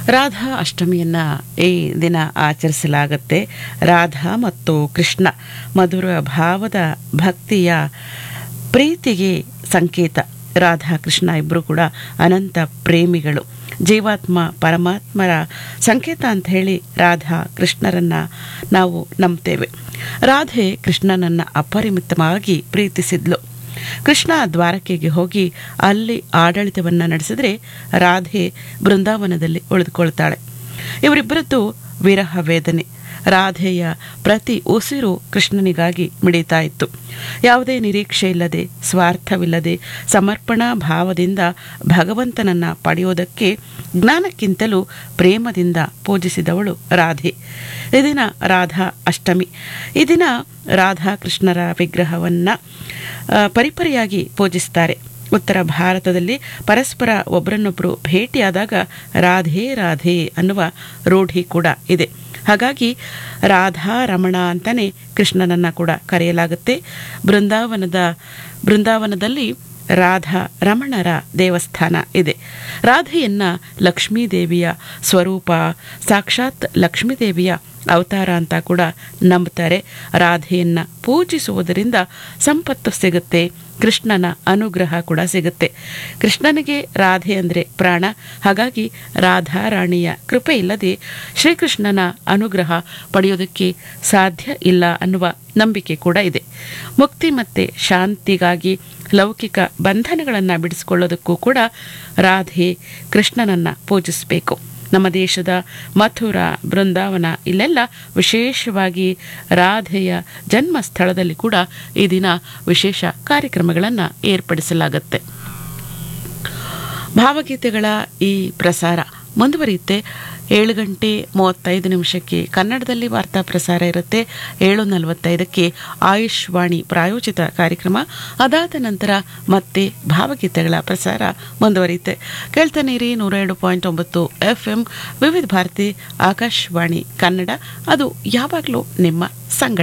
ರಾಧಾ ಅಷ್ಟಮಿಯನ್ನ ಈ ದಿನ ಆಚರಿಸಲಾಗುತ್ತೆ ರಾಧಾ ಮತ್ತು ಕೃಷ್ಣ ಮಧುರ ಭಾವದ ಭಕ್ತಿಯ ಪ್ರೀತಿಗೆ ಸಂಕೇತ ರಾಧಾ ಕೃಷ್ಣ ಇಬ್ಬರು ಕೂಡ ಅನಂತ ಪ್ರೇಮಿಗಳು ಜೀವಾತ್ಮ ಪರಮಾತ್ಮರ ಸಂಕೇತ ಅಂತ ಹೇಳಿ ರಾಧಾ ಕೃಷ್ಣರನ್ನ ನಾವು ನಂಬ್ತೇವೆ ರಾಧೆ ಕೃಷ್ಣನನ್ನ ಅಪರಿಮಿತವಾಗಿ ಪ್ರೀತಿಸಿದ್ಲು ಕೃಷ್ಣ ದ್ವಾರಕೆಗೆ ಹೋಗಿ ಅಲ್ಲಿ ಆಡಳಿತವನ್ನ ನಡೆಸಿದ್ರೆ ರಾಧೆ ಬೃಂದಾವನದಲ್ಲಿ ಉಳಿದುಕೊಳ್ತಾಳೆ ಇವರಿಬ್ಬರದ್ದು ವಿರಹ ವೇದನೆ ರಾಧೆಯ ಪ್ರತಿ ಉಸಿರು ಕೃಷ್ಣನಿಗಾಗಿ ಮಿಡಿತಾ ಇತ್ತು ಯಾವುದೇ ನಿರೀಕ್ಷೆ ಇಲ್ಲದೆ ಸ್ವಾರ್ಥವಿಲ್ಲದೆ ಸಮರ್ಪಣಾ ಭಾವದಿಂದ ಭಗವಂತನನ್ನ ಪಡೆಯೋದಕ್ಕೆ ಜ್ಞಾನಕ್ಕಿಂತಲೂ ಪ್ರೇಮದಿಂದ ಪೂಜಿಸಿದವಳು ರಾಧೆ ಈ ದಿನ ರಾಧಾ ಅಷ್ಟಮಿ ಈ ದಿನ ರಾಧಾ ಕೃಷ್ಣರ ವಿಗ್ರಹವನ್ನ ಆ, ಪರಿಪರಿಯಾಗಿ ಪೂಜಿಸ್ತಾರೆ ಉತ್ತರ ಭಾರತದಲ್ಲಿ ಪರಸ್ಪರ ಒಬ್ಬರನ್ನೊಬ್ಬರು ಭೇಟಿಯಾದಾಗ ರಾಧೆ ರಾಧೆ ಅನ್ನುವ ರೂಢಿ ಕೂಡ ಇದೆ ಹಾಗಾಗಿ ರಾಧಾ ರಮಣ ಅಂತಾನೆ ಕೃಷ್ಣನನ್ನ ಕೂಡ ಕರೆಯಲಾಗುತ್ತೆ ಬೃಂದಾವನದ ಬೃಂದಾವನದಲ್ಲಿ ರಾಧಾ ರಮಣರ ದೇವಸ್ಥಾನ ಇದೆ ರಾಧೆಯನ್ನ ಲಕ್ಷ್ಮೀದೇವಿಯ ಸ್ವರೂಪ ಸಾಕ್ಷಾತ್ ಲಕ್ಷ್ಮೀದೇವಿಯ ಅವತಾರ ಅಂತ ಕೂಡ ನಂಬ್ತಾರೆ ರಾಧೆಯನ್ನ ಪೂಜಿಸುವುದರಿಂದ ಸಂಪತ್ತು ಸಿಗುತ್ತೆ ಕೃಷ್ಣನ ಅನುಗ್ರಹ ಕೂಡ ಸಿಗುತ್ತೆ ಕೃಷ್ಣನಿಗೆ ರಾಧೆ ಅಂದರೆ ಪ್ರಾಣ ಹಾಗಾಗಿ ರಾಧಾ ರಾಣಿಯ ಕೃಪೆ ಇಲ್ಲದೆ ಶ್ರೀಕೃಷ್ಣನ ಅನುಗ್ರಹ ಪಡೆಯೋದಕ್ಕೆ ಸಾಧ್ಯ ಇಲ್ಲ ಅನ್ನುವ ನಂಬಿಕೆ ಕೂಡ ಇದೆ ಮುಕ್ತಿ ಮತ್ತೆ ಶಾಂತಿಗಾಗಿ ಲೌಕಿಕ ಬಂಧನಗಳನ್ನು ಬಿಡಿಸಿಕೊಳ್ಳೋದಕ್ಕೂ ಕೂಡ ರಾಧೆ ಕೃಷ್ಣನನ್ನ ಪೂಜಿಸಬೇಕು ನಮ್ಮ ದೇಶದ ಮಥುರಾ ಬೃಂದಾವನ ಇಲ್ಲೆಲ್ಲ ವಿಶೇಷವಾಗಿ ರಾಧೆಯ ಜನ್ಮ ಸ್ಥಳದಲ್ಲಿ ಕೂಡ ಈ ದಿನ ವಿಶೇಷ ಕಾರ್ಯಕ್ರಮಗಳನ್ನು ಏರ್ಪಡಿಸಲಾಗುತ್ತೆ ಭಾವಗೀತೆಗಳ ಈ ಪ್ರಸಾರ ಮುಂದುವರಿಯುತ್ತೆ ಏಳು ಗಂಟೆ ಮೂವತ್ತೈದು ನಿಮಿಷಕ್ಕೆ ಕನ್ನಡದಲ್ಲಿ ವಾರ್ತಾ ಪ್ರಸಾರ ಇರುತ್ತೆ ಏಳು ನಲವತ್ತೈದಕ್ಕೆ ಆಯುಷ್ವಾಣಿ ಪ್ರಾಯೋಜಿತ ಕಾರ್ಯಕ್ರಮ ಅದಾದ ನಂತರ ಮತ್ತೆ ಭಾವಗೀತೆಗಳ ಪ್ರಸಾರ ಮುಂದುವರಿಯುತ್ತೆ ಕೇಳ್ತಾನೆ ನೂರ ಎರಡು ಪಾಯಿಂಟ್ ಒಂಬತ್ತು ಎಫ್ ಎಂ ವಿವಿಧ ಭಾರತಿ ಆಕಾಶವಾಣಿ ಕನ್ನಡ ಅದು ಯಾವಾಗಲೂ ನಿಮ್ಮ ಸಂಗಡ